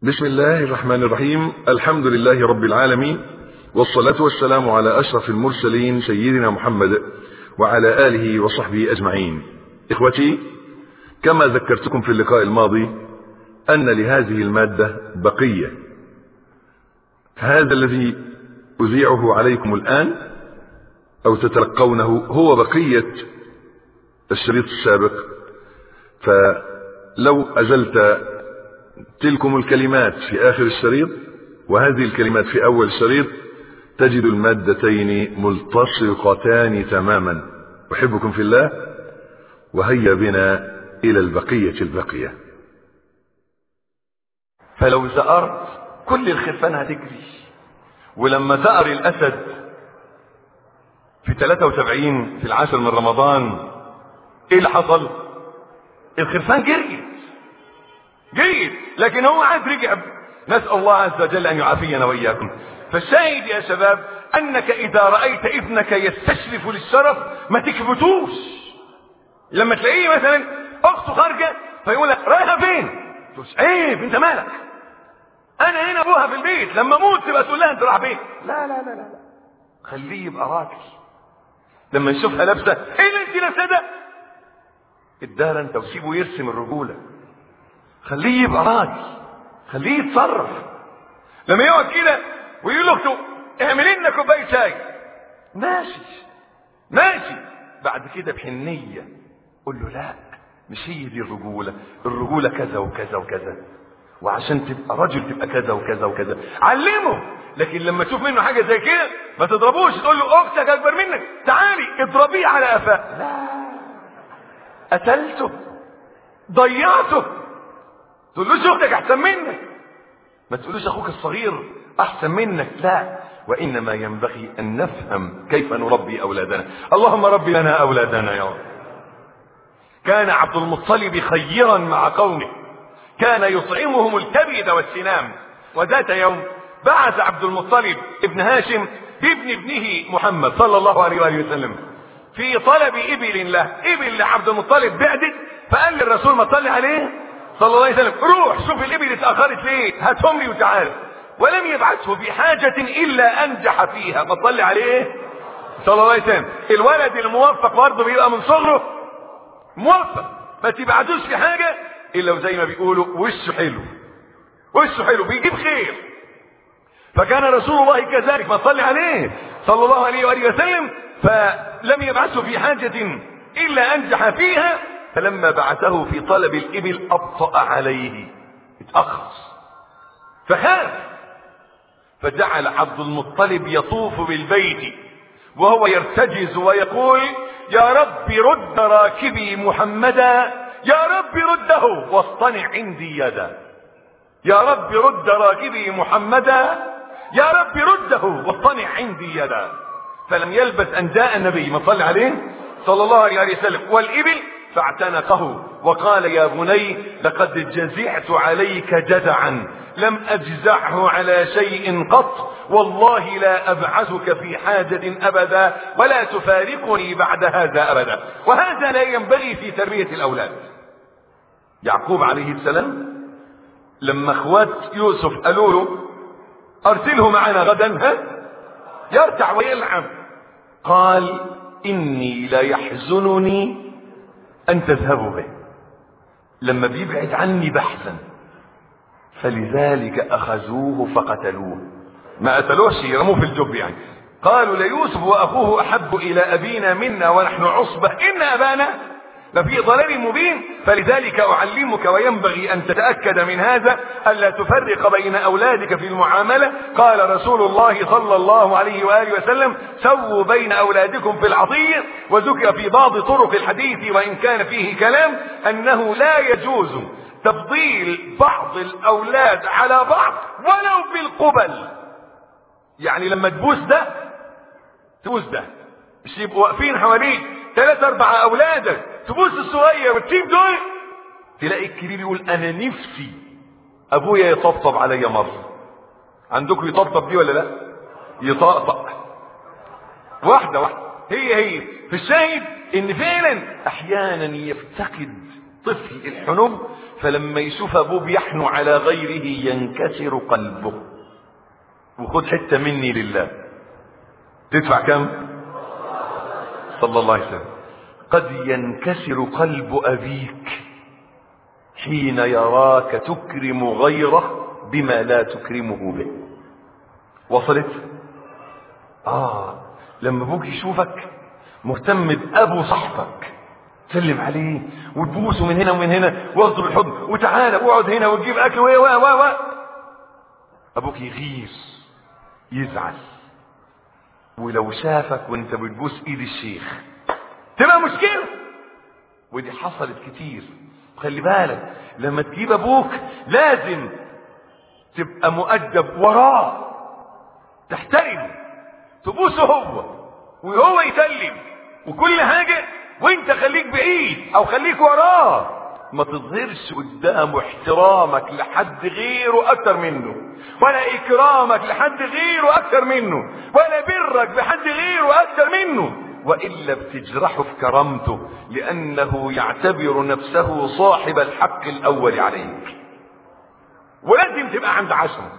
بسم الله الرحمن الرحيم الحمد لله رب العالمين والصلاة والسلام على أشرف المرسلين سيدنا محمد وعلى آله وصحبه أجمعين إخوتي كما ذكرتكم في اللقاء الماضي أن لهذه المادة بقية هذا الذي أذيعه عليكم الآن أو تتلقونه هو بقية الشريط السابق فلو أزلت تلكم الكلمات في آخر الشريط وهذه الكلمات في أول الشريط تجد المادتين ملتصقتان تماما أحبكم في الله وهيا بنا إلى البقية البقية فلو زأرت كل الخرفان هتجري ولما زأر الأسد في 73 في العاشر من رمضان ايه اللي حصل الخرفان جريت جريت لكن هو عاد رجع نسأل الله عز وجل أن يعافينا وإياكم فالشاهد يا شباب أنك إذا رأيت ابنك يستشرف للشرف ما تكبتوش لما تلاقيه مثلا أخته خارجة فيقول لك رايحة فين تقول عيب أنت مالك أنا هنا أبوها في البيت لما أموت تبقى تقول لها أنت رايح فين لا لا لا لا خليه يبقى راجل لما يشوفها لابسة إيه اللي أنت لابسة ده الدار أنت وسيبه يرسم الرجولة خليه يبقى راجل خليه يتصرف لما يقعد كده ويقول لاخته اعملي لنا كوبايه شاي ماشي ماشي بعد كده بحنيه قول له لا مش هي دي الرجوله الرجوله كذا وكذا وكذا وعشان تبقى رجل تبقى كذا وكذا وكذا علمه لكن لما تشوف منه حاجه زي كده ما تضربوش تقول له اختك اكبر منك تعالي اضربيه على قفاه لا قتلته ضيعته تقولوش اختك احسن منك ما تقولوش اخوك الصغير احسن منك لا وانما ينبغي ان نفهم كيف نربي اولادنا اللهم رب لنا اولادنا يا رب كان عبد المطلب خيرا مع قومه كان يطعمهم الكبد والسنام وذات يوم بعث عبد المطلب ابن هاشم بابن ابنه محمد صلى الله عليه واله وسلم في طلب ابل له ابل لعبد المطلب بعدت فقال للرسول ما تصلي عليه صلى الله عليه وسلم روح شوف الابل اتاخرت ليه هاتهم لي وتعالى ولم يبعثه بحاجة الا انجح فيها ما تصلي عليه صلى الله عليه وسلم الولد الموفق برضه بيبقى من صغره موفق ما تبعتوش في حاجة الا وزي ما بيقولوا وشه حلو وشه حلو بيجيب خير فكان رسول الله كذلك ما صلي عليه صلى الله عليه وآله وسلم فلم يبعثه في حاجة الا انجح فيها فلما بعثه في طلب الإبل أبطأ عليه اتأخر فخاف فجعل عبد المطلب يطوف بالبيت وهو يرتجز ويقول يا رب رد راكبي محمدا يا رب رده واصطنع عندي يدا يا رب رد راكبي محمدا يا رب رده واصطنع عندي يدا فلم يلبث أن جاء النبي ما صلى عليه صلى الله عليه وسلم والإبل فاعتنقه وقال يا بني لقد جزعت عليك جزعا لم اجزعه على شيء قط والله لا ابعثك في حاجة ابدا ولا تفارقني بعد هذا ابدا وهذا لا ينبغي في تربية الاولاد يعقوب عليه السلام لما اخوات يوسف قالوا له ارسله معنا غدا ها يرتع ويلعب قال اني لا يحزنني أن تذهبوا به لما بيبعد عني بحثا فلذلك أخذوه فقتلوه ما قتلوش رموه في الجب يعني قالوا ليوسف وأخوه أحب إلى أبينا منا ونحن عصبة إن أبانا لفي ضلال مبين فلذلك أعلمك وينبغي أن تتأكد من هذا ألا تفرق بين أولادك في المعاملة قال رسول الله صلى الله عليه وآله وسلم سووا بين أولادكم في العطية وذكر في بعض طرق الحديث وإن كان فيه كلام أنه لا يجوز تفضيل بعض الأولاد على بعض ولو بالقبل يعني لما تبوس ده تبوس ده مش يبقوا واقفين حواليك ثلاثة أربعة أولادك تبوس الصغير وتسيب دول تلاقي الكبير يقول أنا نفسي أبويا يطبطب عليا مرة عندكم يطبطب دي ولا لا؟ يطقطق واحدة واحدة هي هي في الشاهد إن فعلا أحيانا يفتقد طفل الحنو فلما يشوف ابوه بيحنو على غيره ينكسر قلبه وخد حته مني لله تدفع كم صلى الله عليه وسلم قد ينكسر قلب ابيك حين يراك تكرم غيره بما لا تكرمه به وصلت اه لما ابوك يشوفك مهتم بابو صاحبك تسلم عليه وتبوسه من هنا ومن هنا واخده بالحضن وتعالى واقعد هنا وتجيب اكل و و و ابوك يغير يزعل ولو شافك وانت بتبوس ايد الشيخ تبقى مشكله ودي حصلت كتير خلي بالك لما تجيب ابوك لازم تبقى مؤدب وراه تحترمه تبوسه هو وهو يسلم وكل حاجه وانت خليك بعيد او خليك وراه ما تظهرش قدامه احترامك لحد غيره اكتر منه ولا اكرامك لحد غيره اكتر منه ولا برك بحد غيره اكتر منه والا بتجرحه في كرامته لانه يعتبر نفسه صاحب الحق الاول عليك ولازم تبقى عند عشرة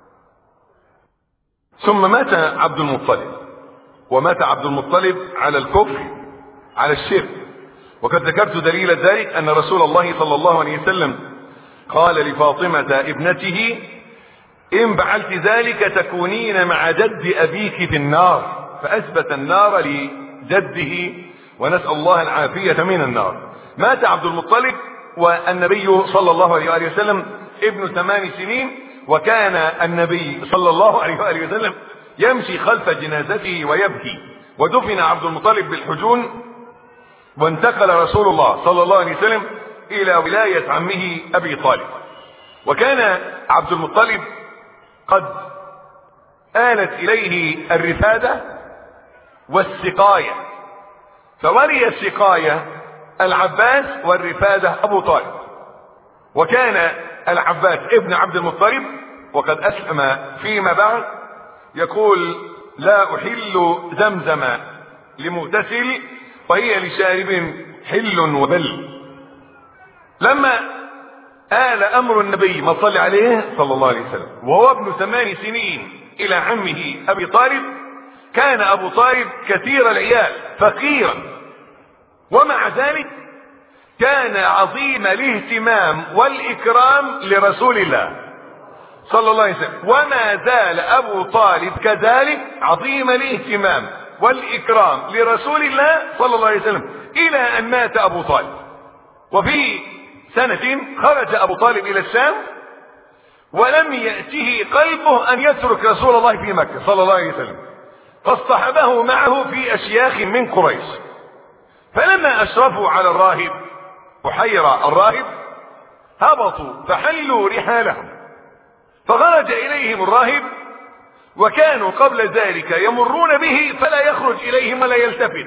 ثم مات عبد المطلب ومات عبد المطلب على الكفر على الشرك وقد ذكرت دليل ذلك ان رسول الله صلى الله عليه وسلم قال لفاطمة ابنته ان فعلت ذلك تكونين مع جد ابيك في النار فاثبت النار لجده ونسأل الله العافية من النار مات عبد المطلب والنبي صلى الله عليه وآله وسلم ابن ثمان سنين وكان النبي صلى الله عليه وآله وسلم يمشي خلف جنازته ويبكي ودفن عبد المطلب بالحجون وانتقل رسول الله صلى الله عليه وسلم الى ولاية عمه ابي طالب وكان عبد المطلب قد آلت اليه الرفادة والسقاية فولي السقاية العباس والرفادة ابو طالب وكان العباس ابن عبد المطلب وقد اسلم فيما بعد يقول لا احل زمزم لمغتسل وهي لشارب حل وبل لما آل أمر النبي ما صلى عليه صلى الله عليه وسلم وهو ابن ثمان سنين إلى عمه أبي طالب كان أبو طالب كثير العيال فقيرا ومع ذلك كان عظيم الاهتمام والإكرام لرسول الله صلى الله عليه وسلم وما زال أبو طالب كذلك عظيم الاهتمام والإكرام لرسول الله صلى الله عليه وسلم إلى أن مات أبو طالب وفي سنة خرج أبو طالب إلى الشام ولم يأته قلبه أن يترك رسول الله في مكة صلى الله عليه وسلم فاصطحبه معه في أشياخ من قريش فلما أشرفوا على الراهب بحيرة الراهب هبطوا فحلوا رحالهم فخرج إليهم الراهب وكانوا قبل ذلك يمرون به فلا يخرج إليهم ولا يلتفت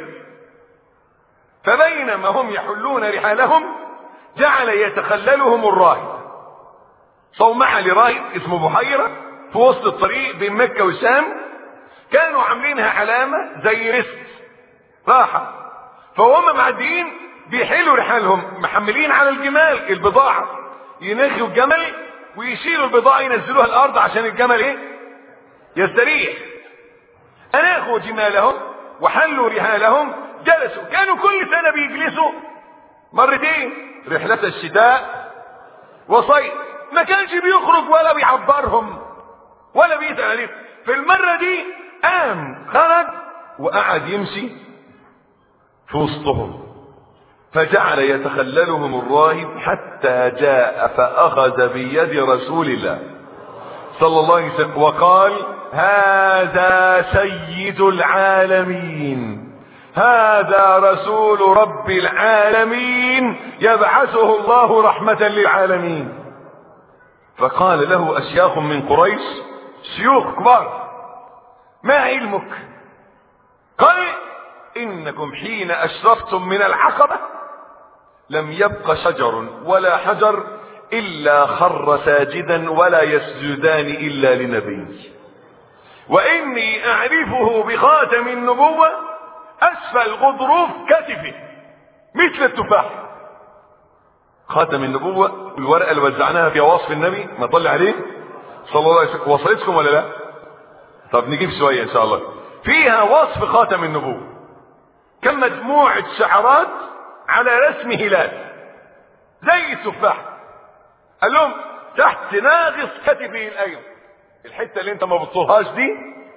فبينما هم يحلون رحالهم جعل يتخللهم الراهب صومعة لراهب اسمه بحيرة في وسط الطريق بين مكة والشام كانوا عاملينها علامة زي رست راحة فهم معديين بيحلوا رحالهم محملين على الجمال البضاعة ينخوا الجمل ويشيلوا البضاعة ينزلوها الأرض عشان الجمل إيه؟ يستريح أناخوا جمالهم وحلوا رحالهم جلسوا كانوا كل سنة بيجلسوا مرتين رحلة الشتاء وصيف ما كانش بيخرج ولا بيعبرهم ولا بيسأل عليهم في المرة دي قام خرج وقعد يمشي في وسطهم فجعل يتخللهم الراهب حتى جاء فأخذ بيد رسول الله صلى الله عليه وسلم وقال هذا سيد العالمين هذا رسول رب العالمين يبعثه الله رحمة للعالمين فقال له أشياخ من قريش شيوخ كبار ما علمك قال إنكم حين أشرفتم من العقبة لم يبق شجر ولا حجر إلا خر ساجدا ولا يسجدان إلا لنبي وإني أعرفه بخاتم النبوة أسفل غضروف كتفه مثل التفاح خاتم النبوة والورقة اللي وزعناها فيها وصف النبي ما طلع عليه صلى الله عليه وسلم وصلتكم ولا لا طب نجيب شوية ان شاء الله فيها وصف خاتم النبوة كم مجموعة شعرات على رسم هلال زي التفاح قال لهم تحت ناقص كتفه الايمن الحته اللي انت ما بتطولهاش دي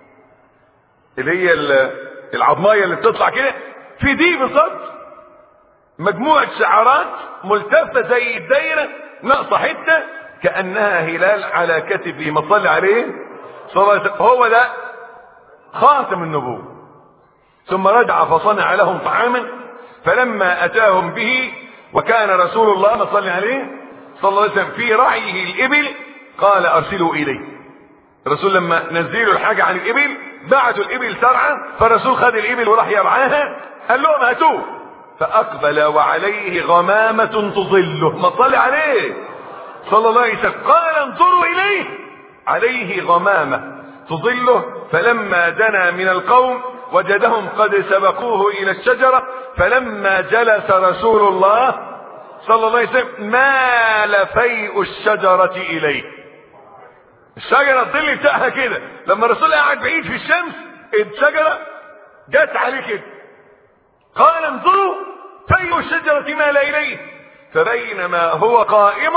اللي هي العظمايه اللي بتطلع كده في دي بالظبط مجموعه شعرات ملتفه زي الدايره ناقصه حته كانها هلال على كتفه ما صلي عليه صلى الله عليه وسلم هو ده خاتم النبوه ثم رجع فصنع لهم طعاما فلما اتاهم به وكان رسول الله ما صلي عليه صلى الله عليه وسلم في رعيه الابل قال ارسلوا اليه الرسول لما نزلوا الحاجة عن الابل بعدوا الابل ترعى فالرسول خد الابل وراح يرعاها قال لهم هاتوه فاقبل وعليه غمامة تظله ما صلي عليه صلى الله عليه وسلم قال انظروا اليه عليه غمامة تظله فلما دنا من القوم وجدهم قد سبقوه الى الشجرة فلما جلس رسول الله صلى الله عليه وسلم مال فيء الشجرة اليه الشجرة الظل بتاعها كده لما الرسول قاعد بعيد في الشمس الشجرة جت عليه كده قال انظروا فيء الشجرة مال اليه فبينما هو قائم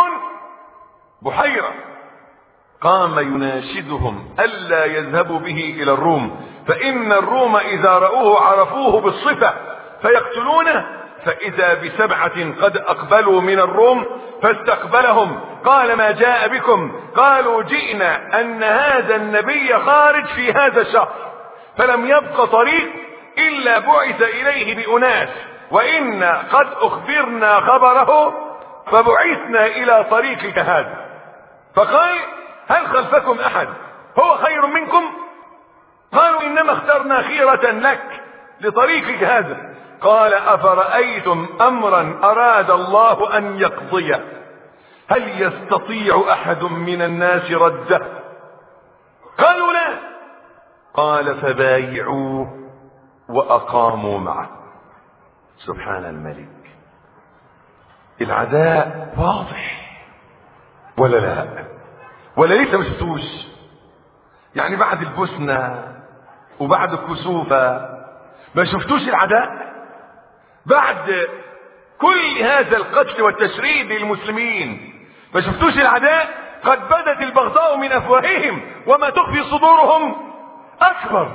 بحيرة قام يناشدهم ألا يذهبوا به إلى الروم فإن الروم إذا رأوه عرفوه بالصفة فيقتلونه فإذا بسبعة قد أقبلوا من الروم فاستقبلهم قال ما جاء بكم قالوا جئنا أن هذا النبي خارج في هذا الشهر فلم يبق طريق إلا بعث إليه بأناس وإنا قد أخبرنا خبره فبعثنا إلى طريقك هذا فقال هل خلفكم أحد هو خير منكم قالوا إنما اخترنا خيرة لك لطريقك هذا قال أفرأيتم أمرا أراد الله أن يقضيه هل يستطيع أحد من الناس رده قالوا لا قال فبايعوه وأقاموا معه سبحان الملك العداء واضح ولا لا ولا لسه ما شفتوش يعني بعد البوسنة وبعد الكسوفة ما شفتوش العداء بعد كل هذا القتل والتشريد للمسلمين ما شفتوش العداء قد بدت البغضاء من افواههم وما تخفي صدورهم اكبر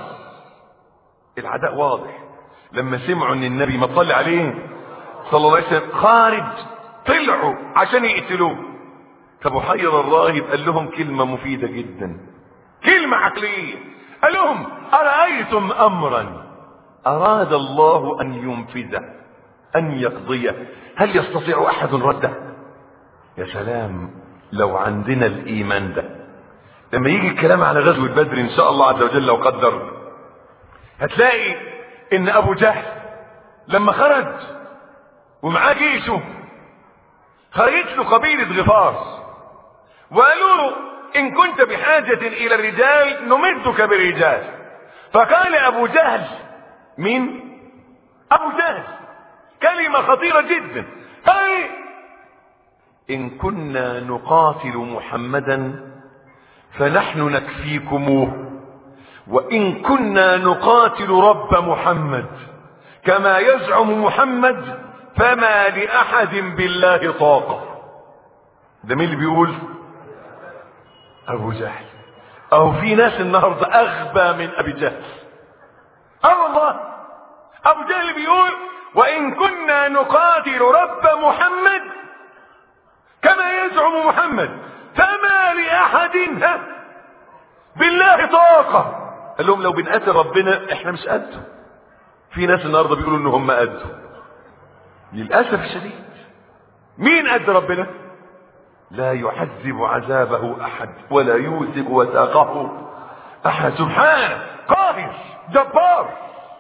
العداء واضح لما سمعوا ان النبي ما صلى عليه صلى الله عليه وسلم خارج طلعوا عشان يقتلوه فبحير الراهب قال لهم كلمة مفيدة جدا كلمة عقلية قال لهم أرأيتم أمرا أراد الله أن ينفذه أن يقضيه هل يستطيع أحد رده يا سلام لو عندنا الإيمان ده لما يجي الكلام على غزوة بدر إن شاء الله عز وجل لو قدر هتلاقي إن أبو جهل لما خرج ومعاه جيشه خرجت له قبيلة غفار وقالوا له إن كنت بحاجة إلى الرجال نمدك بالرجال فقال أبو جهل مين؟ أبو جهل كلمة خطيرة جدا قال إن كنا نقاتل محمدا فنحن نكفيكموه وإن كنا نقاتل رب محمد كما يزعم محمد فما لأحد بالله طاقة ده مين اللي بيقول أبو جهل أو في ناس النهاردة أغبى من أبي جهل أه والله أبو جهل بيقول وإن كنا نقاتل رب محمد كما يزعم محمد فما لأحد ها بالله طاقة قال لهم لو بنقاتل ربنا احنا مش قده في ناس النهارده بيقولوا ان هم قده للاسف الشديد مين قد ربنا لا يعذب عذابه احد ولا يوثق وثاقه احد سبحانه قاهر جبار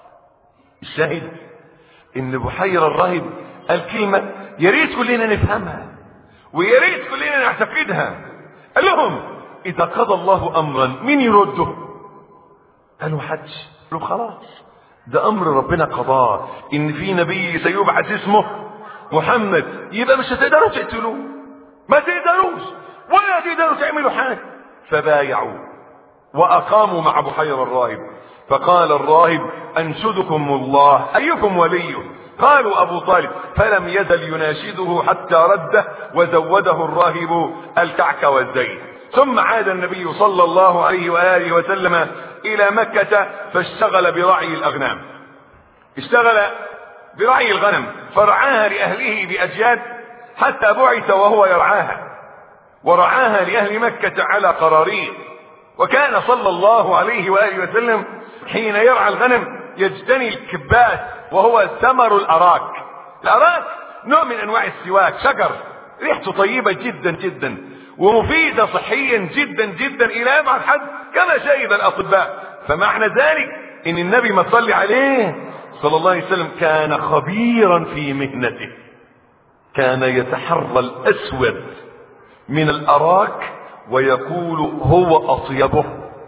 الشاهد ان بحير الراهب قال كلمة يا ريت كلنا نفهمها ويا ريت كلنا نعتقدها قال لهم اذا قضى الله امرا مين يرده قالوا حدش قالوا خلاص ده امر ربنا قضاه ان في نبي سيبعث اسمه محمد يبقى مش هتقدروا تقتلوه ما تقدروش ولا تقدروا تعملوا حاجة فبايعوا وأقاموا مع بحير الراهب فقال الراهب أنشدكم الله أيكم وليه قالوا أبو طالب فلم يزل يناشده حتى رده وزوده الراهب الكعك والزيت ثم عاد النبي صلى الله عليه وآله وسلم إلى مكة فاشتغل برعي الأغنام اشتغل برعي الغنم فرعاها لأهله بأجياد حتى بعث وهو يرعاها ورعاها لأهل مكة على قراريط وكان صلى الله عليه وآله وسلم حين يرعى الغنم يجتني الكبات وهو ثمر الأراك الأراك نوع من أنواع السواك شجر ريحته طيبة جدا جدا ومفيدة صحيا جدا جدا إلى أبعد حد كما شهد الأطباء فمعنى ذلك إن النبي ما صلي عليه صلى الله عليه وسلم كان خبيرا في مهنته كان يتحرى الأسود من الأراك ويقول هو أطيبه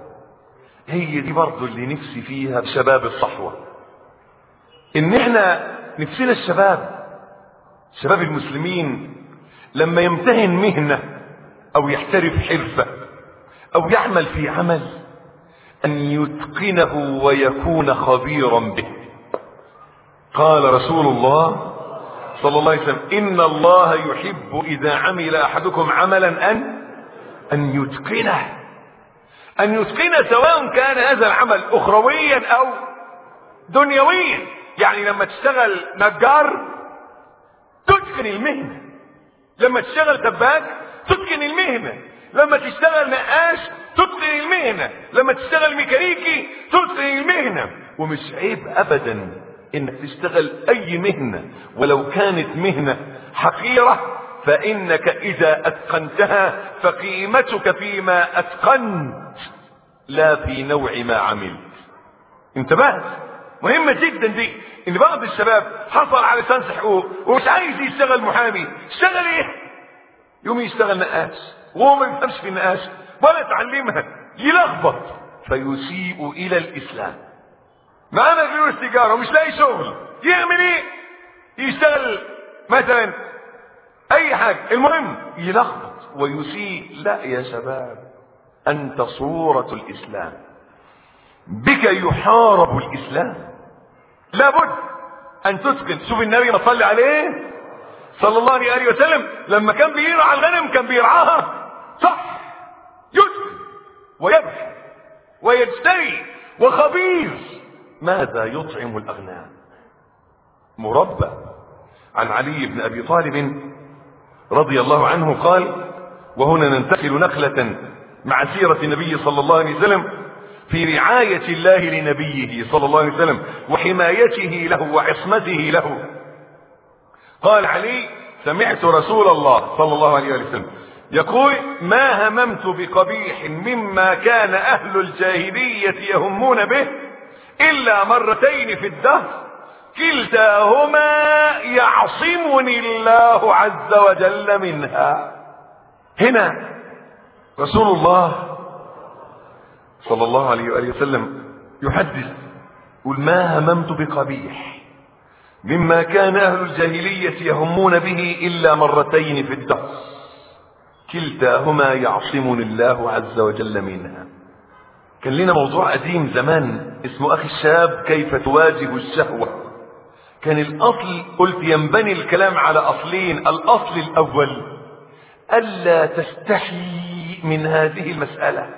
هي دي برضه اللي نفسي فيها بشباب الصحوة ان احنا نفسنا الشباب شباب المسلمين لما يمتهن مهنة او يحترف حرفة او يعمل في عمل ان يتقنه ويكون خبيرا به قال رسول الله صلى الله عليه وسلم ان الله يحب اذا عمل احدكم عملا ان ان يتقنه ان يتقن سواء كان هذا العمل اخرويا او دنيويا يعني لما تشتغل نجار تتقن المهنة لما تشتغل سباك تتقن المهنة لما تشتغل نقاش تتقن المهنة لما تشتغل ميكانيكي تتقن المهنة ومش عيب ابدا انك تشتغل اي مهنة ولو كانت مهنة حقيرة فانك اذا اتقنتها فقيمتك فيما اتقنت لا في نوع ما عملت انتبهت مهمة جدا دي ان بعض الشباب حصل على لسان حقوق ومش عايز يشتغل محامي اشتغل ايه يوم يشتغل نقاش وهو ما يفهمش في النقاش ولا يتعلمها يلخبط فيسيء الى الاسلام معانا فلوس تجاره ومش لاقي شغل يعمل ايه يشتغل مثلا اي حاجة المهم يلخبط ويسيء لا يا شباب انت صورة الاسلام بك يحارب الاسلام لابد ان تتقن شوف النبي ما صلي عليه صلى الله عليه وسلم لما كان بيرعى الغنم كان بيرعاها صح يتقن ويبكي ويجتري وخبير ماذا يطعم الاغنام مربى عن علي بن ابي طالب رضي الله عنه قال وهنا ننتقل نقلة مع سيرة النبي صلى الله عليه وسلم في رعاية الله لنبيه صلى الله عليه وسلم وحمايته له وعصمته له قال علي سمعت رسول الله صلى الله عليه وسلم يقول ما هممت بقبيح مما كان أهل الجاهلية يهمون به إلا مرتين في الدهر كلتاهما يعصمني الله عز وجل منها هنا رسول الله صلى الله عليه وآله وسلم يحدث يقول ما هممت بقبيح مما كان أهل الجاهلية يهمون به إلا مرتين في الدهر كلتاهما يعصمني الله عز وجل منها كان لنا موضوع قديم زمان اسمه أخي الشاب كيف تواجه الشهوة كان الأصل قلت ينبني الكلام على أصلين الأصل الأول ألا تستحي من هذه المسألة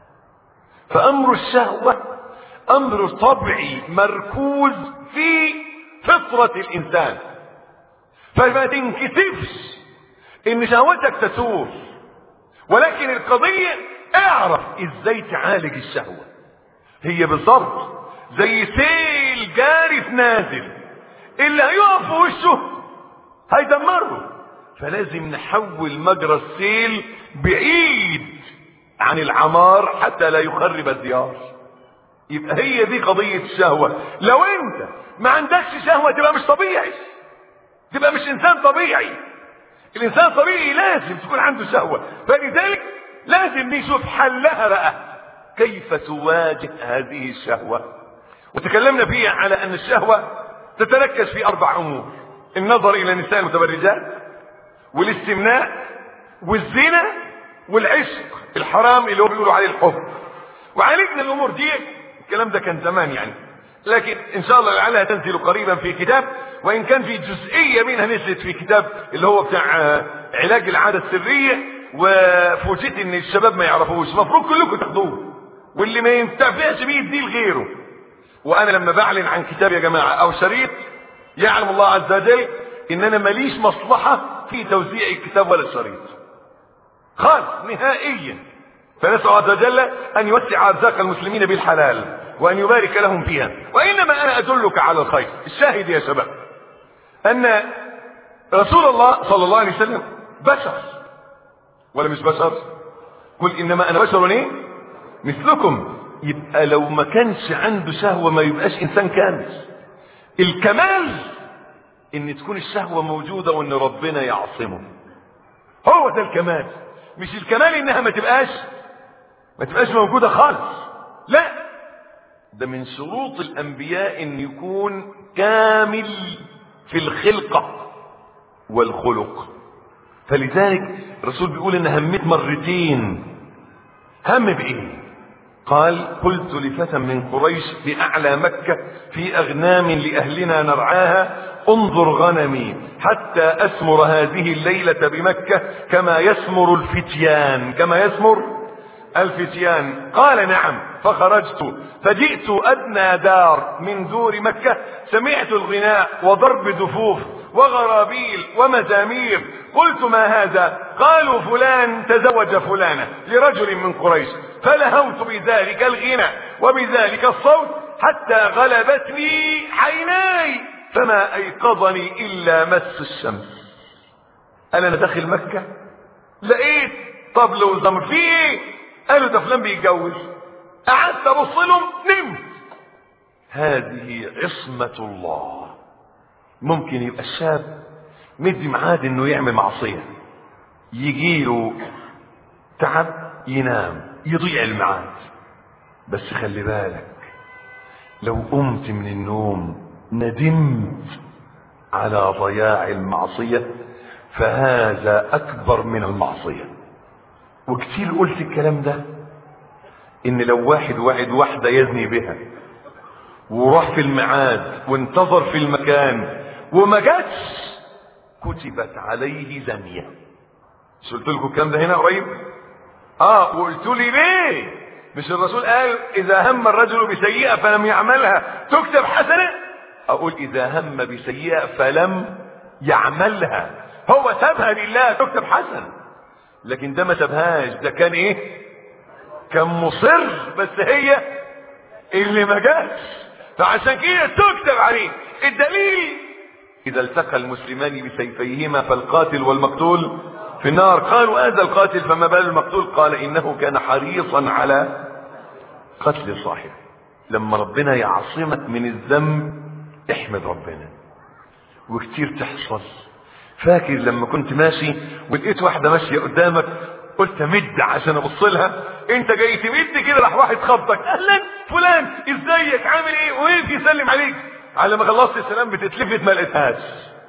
فأمر الشهوة أمر طبيعي مركوز في فطرة الإنسان فما تنكسفش إن شهوتك تثور ولكن القضية اعرف ازاي تعالج الشهوة هي بالضبط زي سيل جاري في نازل اللي هيقف في وشه هيدمره فلازم نحول مجرى السيل بعيد عن العمار حتى لا يخرب الديار يبقى هي دي قضية الشهوة لو انت ما عندكش شهوة تبقى مش طبيعي تبقى مش انسان طبيعي الانسان الطبيعي لازم تكون عنده شهوة فلذلك لازم نشوف حلها بقى كيف تواجه هذه الشهوة وتكلمنا فيها على ان الشهوة تتركز في اربع امور النظر الى النساء المتبرجات والاستمناء والزنا والعشق الحرام اللي هو بيقولوا عليه الحب وعالجنا الامور دي الكلام ده كان زمان يعني لكن ان شاء الله لعلها تنزل قريبا في كتاب وان كان في جزئيه منها نزلت في كتاب اللي هو بتاع علاج العاده السريه وفوجئت ان الشباب ما يعرفوش المفروض كلكم تاخدوه واللي ما ينتفعش بيه يديه لغيره وانا لما بعلن عن كتاب يا جماعه او شريط يعلم الله عز وجل ان انا ماليش مصلحه في توزيع الكتاب ولا الشريط خالص نهائيا فنسأل الله عز وجل أن يوسع أرزاق المسلمين بالحلال وأن يبارك لهم فيها وإنما أنا أدلك على الخير الشاهد يا شباب أن رسول الله صلى الله عليه وسلم بشر ولا مش بشر قل إنما أنا بشر إيه مثلكم يبقى لو ما كانش عنده شهوة ما يبقاش إنسان كامل الكمال إن تكون الشهوة موجودة وإن ربنا يعصمه هو ده الكمال مش الكمال إنها ما تبقاش ما تبقاش موجودة خالص لا ده من شروط الأنبياء إن يكون كامل في الخلقة والخلق فلذلك الرسول بيقول إن هميت مرتين هم بإيه قال قلت لفتى من قريش بأعلى مكة في أغنام لأهلنا نرعاها انظر غنمي حتى أسمر هذه الليلة بمكة كما يسمر الفتيان كما يسمر الفتيان قال نعم فخرجت فجئت أدنى دار من دور مكة سمعت الغناء وضرب دفوف وغرابيل ومزامير قلت ما هذا قالوا فلان تزوج فلانة لرجل من قريش فلهوت بذلك الغناء وبذلك الصوت حتى غلبتني عيناي فما أيقظني إلا مس الشمس أنا داخل مكة لقيت طبل وزمر في ايه قالوا ده فلان بيتجوز قعدت ابص لهم نمت هذه عصمة الله ممكن يبقى الشاب مدي معاد انه يعمل معصية يجيله تعب ينام يضيع الميعاد بس خلي بالك لو قمت من النوم ندمت على ضياع المعصية فهذا أكبر من المعصية وكتير قلت الكلام ده إن لو واحد وعد واحدة يزني بها وراح في الميعاد وانتظر في المكان وما جاتش كتبت عليه زانية مش قلت لكم الكلام ده هنا قريب اه وقلت لي ليه مش الرسول قال اذا هم الرجل بسيئة فلم يعملها تكتب حسنة اقول اذا هم بسيئة فلم يعملها هو سابها لله تكتب حسنة لكن ده ما سابهاش ده كان ايه كان مصر بس هي اللي ما جاتش فعشان كده تكتب عليه الدليل اذا التقى المسلمان بسيفيهما فالقاتل والمقتول في النار قالوا هذا القاتل فما بال المقتول قال انه كان حريصا على قتل صاحبه لما ربنا يعصمك من الذنب احمد ربنا وكتير تحصل فاكر لما كنت ماشي ولقيت واحده ماشيه قدامك قلت امد عشان ابص لها انت جاي تمد كده راح واحد خبطك اهلا فلان ازيك عامل ايه وقف يسلم عليك على ما خلصت السلام بتتلفت ما لقيتهاش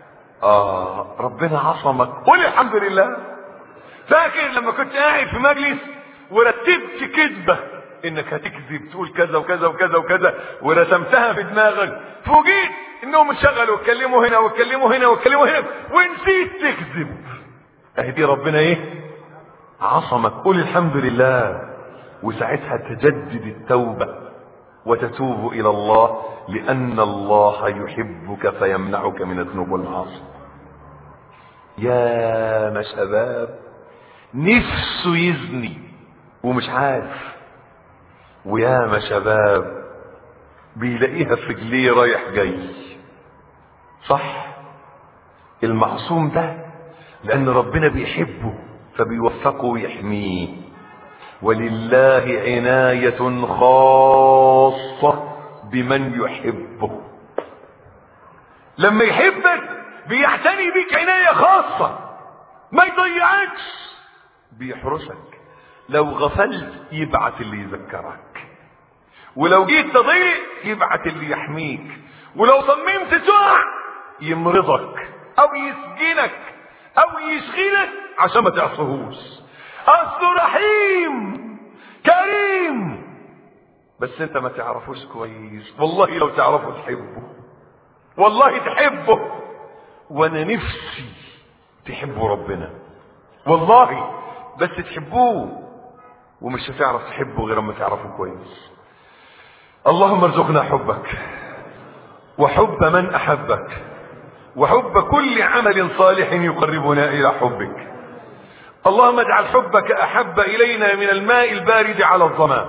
اه ربنا عصمك قول الحمد لله فاكر لما كنت قاعد في مجلس ورتبت كذبه انك هتكذب تقول كذا وكذا وكذا وكذا ورسمتها في دماغك فوجئت انهم انشغلوا واتكلموا هنا واتكلموا هنا واتكلموا هنا ونسيت تكذب اهي دي ربنا ايه عصمك قول الحمد لله وساعتها تجدد التوبة وتتوب الى الله لان الله يحبك فيمنعك من الذنوب والمعاصي يا ما شباب نفسه يزني ومش عارف ويا ما شباب بيلاقيها في رجليه رايح جاي صح المعصوم ده لان ربنا بيحبه فبيوفقه ويحميه ولله عناية خاصة بمن يحبه لما يحبك بيعتني بيك عناية خاصة ما يضيعكش بيحرسك لو غفلت يبعت اللي يذكرك ولو جيت تضيع يبعت اللي يحميك ولو صممت تقع يمرضك او يسجنك او يشغلك عشان ما تعصهوش اصله رحيم كريم بس انت ما تعرفوش كويس والله لو تعرفه تحبه والله تحبه وانا نفسي تحبوا ربنا والله بس تحبوه ومش هتعرف تحبه غير لما تعرفه كويس اللهم ارزقنا حبك وحب من احبك وحب كل عمل صالح يقربنا الى حبك اللهم اجعل حبك احب الينا من الماء البارد على الظما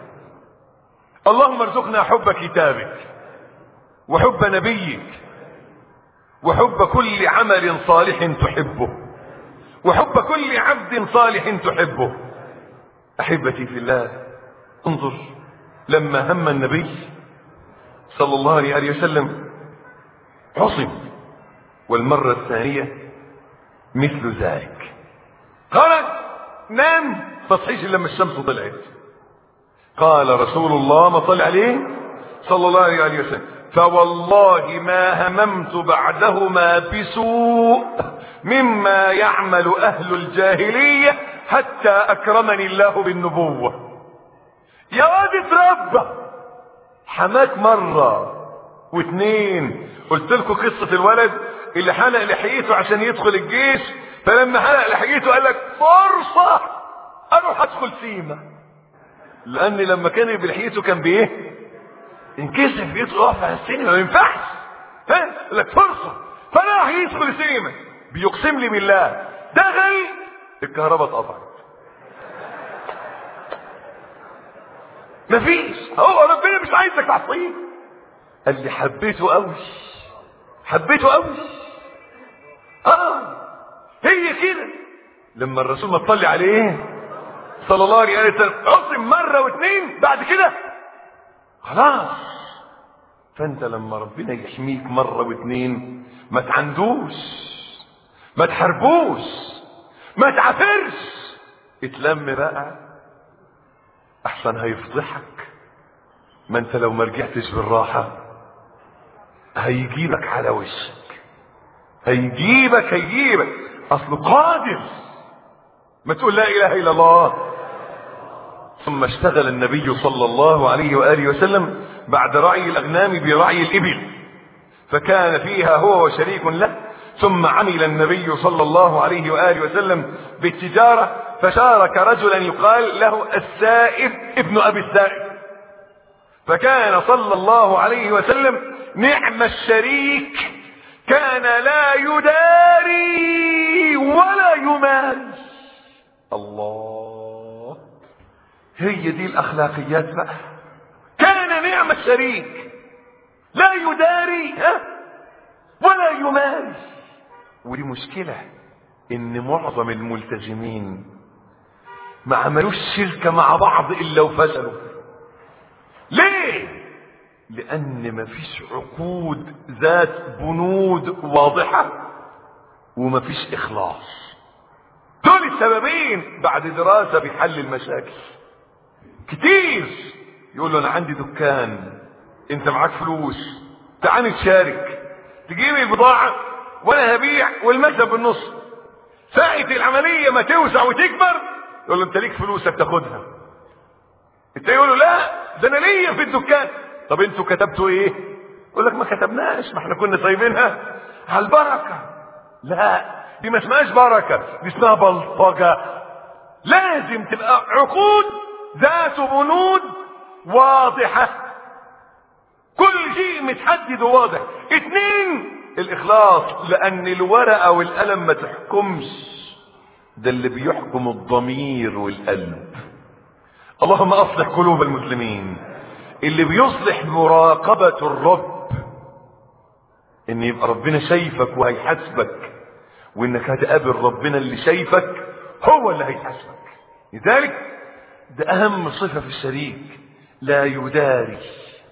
اللهم ارزقنا حب كتابك وحب نبيك وحب كل عمل صالح تحبه وحب كل عبد صالح تحبه احبتي في الله انظر لما هم النبي صلى الله عليه وسلم عصب والمرة الثانية مثل ذلك قال نام تصحيش لما الشمس طلعت قال رسول الله ما طلع عليه صلى الله عليه وسلم فوالله ما هممت بعدهما بسوء مما يعمل اهل الجاهلية حتى اكرمني الله بالنبوة يا واد اتربى حماك مرة واثنين قلت لكم قصة الولد اللي حلق لحيته عشان يدخل الجيش فلما حلق لحيته قال لك فرصة اروح ادخل سيما لان لما كان بلحيته كان بايه انكسف يدخل في السينما ما ينفعش ها لك فرصة فراح يدخل السينما بيقسم لي بالله دخل الكهرباء اتقطعت مفيش هو ربنا مش عايزك تعصيه قال لي حبيته قوي حبيته قوي اه هي كده لما الرسول ما تصلي عليه صلى الله عليه وسلم عصم مرة واثنين بعد كده خلاص فانت لما ربنا يحميك مرة واثنين ما تعندوش ما تحاربوش ما تعافرش اتلم بقى احسن هيفضحك ما انت لو ما رجعتش بالراحة هيجيبك على وشك هيجيبك هيجيبك اصله قادر ما تقول لا اله الا الله ثم اشتغل النبي صلى الله عليه وآله وسلم بعد رعي الأغنام برعي الإبل فكان فيها هو وشريك له ثم عمل النبي صلى الله عليه وآله وسلم بالتجارة فشارك رجلا يقال له السائب ابن أبي السائب فكان صلى الله عليه وسلم نعم الشريك كان لا يداري ولا يماري الله هي دي الاخلاقيات بقى كان نعم الشريك لا يداري ها ولا يماري ودي مشكلة ان معظم الملتزمين ما عملوش شركة مع بعض الا وفشلوا ليه لان مفيش عقود ذات بنود واضحة ومفيش اخلاص دول السببين بعد دراسة بحل المشاكل كتير يقول له انا عندي دكان انت معاك فلوس تعال نتشارك تجيب البضاعة وانا هبيع والمكسب بالنص ساعة العملية ما توسع وتكبر يقول له انت ليك فلوسك تاخدها انت يقول له لا ده انا ليا في الدكان طب انتوا كتبتوا ايه يقول لك ما كتبناش ما احنا كنا سايبينها على البركة لا دي ما اسمهاش بركة دي اسمها بلطجة لازم تبقى عقود ذات بنود واضحة كل شيء متحدد وواضح اتنين الاخلاص لان الورقة والقلم ما تحكمش ده اللي بيحكم الضمير والقلب اللهم اصلح قلوب المسلمين اللي بيصلح مراقبة الرب ان يبقى ربنا شايفك وهيحاسبك وانك هتقابل ربنا اللي شايفك هو اللي هيحاسبك لذلك ده اهم صفة في الشريك لا يداري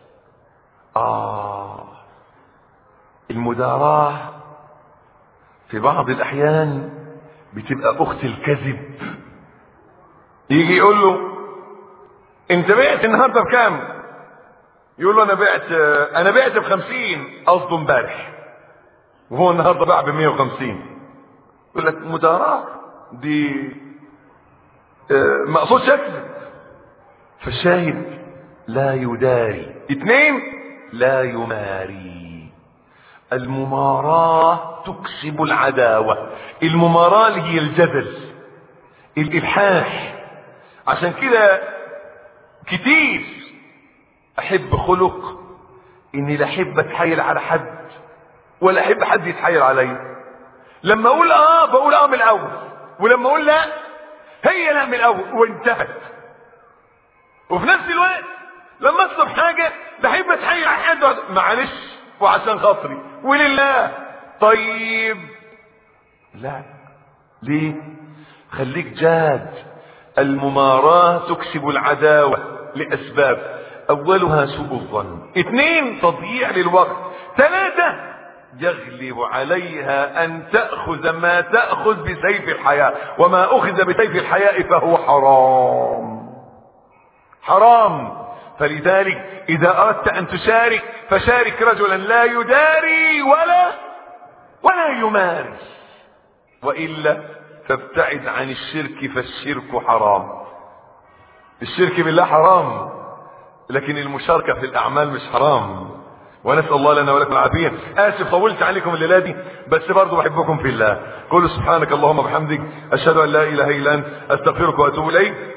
آه المداراة في بعض الأحيان بتبقى أخت الكذب يجي يقول له أنت بعت النهارده بكام؟ يقول له أنا بعت أنا بعت بخمسين قصده امبارح وهو النهارده باع ب 150 يقول لك مداراة دي آه، ما اقصدش اكذب فالشاهد لا يداري اثنين لا يماري المماراة تكسب العداوة المماراة اللي هي الجدل الإلحاح عشان كده كتير أحب خلق إني لا أحب أتحايل على حد ولا أحب حد يتحايل عليا لما أقول آه بقول آه من الأول ولما أقول لا هي لا من الأول وانتهت وفي نفس الوقت لما اطلب حاجة بحب اتحايل على حد وأقعد- معلش وعشان خاطري ولله طيب لا ليه خليك جاد المماراة تكسب العداوة لأسباب أولها سوء الظن اثنين تضييع للوقت ثلاثة يغلب عليها أن تأخذ ما تأخذ بسيف الحياة وما أخذ بسيف الحياة فهو حرام حرام فلذلك إذا أردت أن تشارك فشارك رجلا لا يداري ولا ولا يماري وإلا فابتعد عن الشرك فالشرك حرام الشرك بالله حرام لكن المشاركة في الأعمال مش حرام ونسأل الله لنا ولكم العافية آسف طولت عليكم الليلة دي بس برضو بحبكم في الله قولوا سبحانك اللهم وبحمدك أشهد أن لا إله إلا أنت أستغفرك وأتوب إليك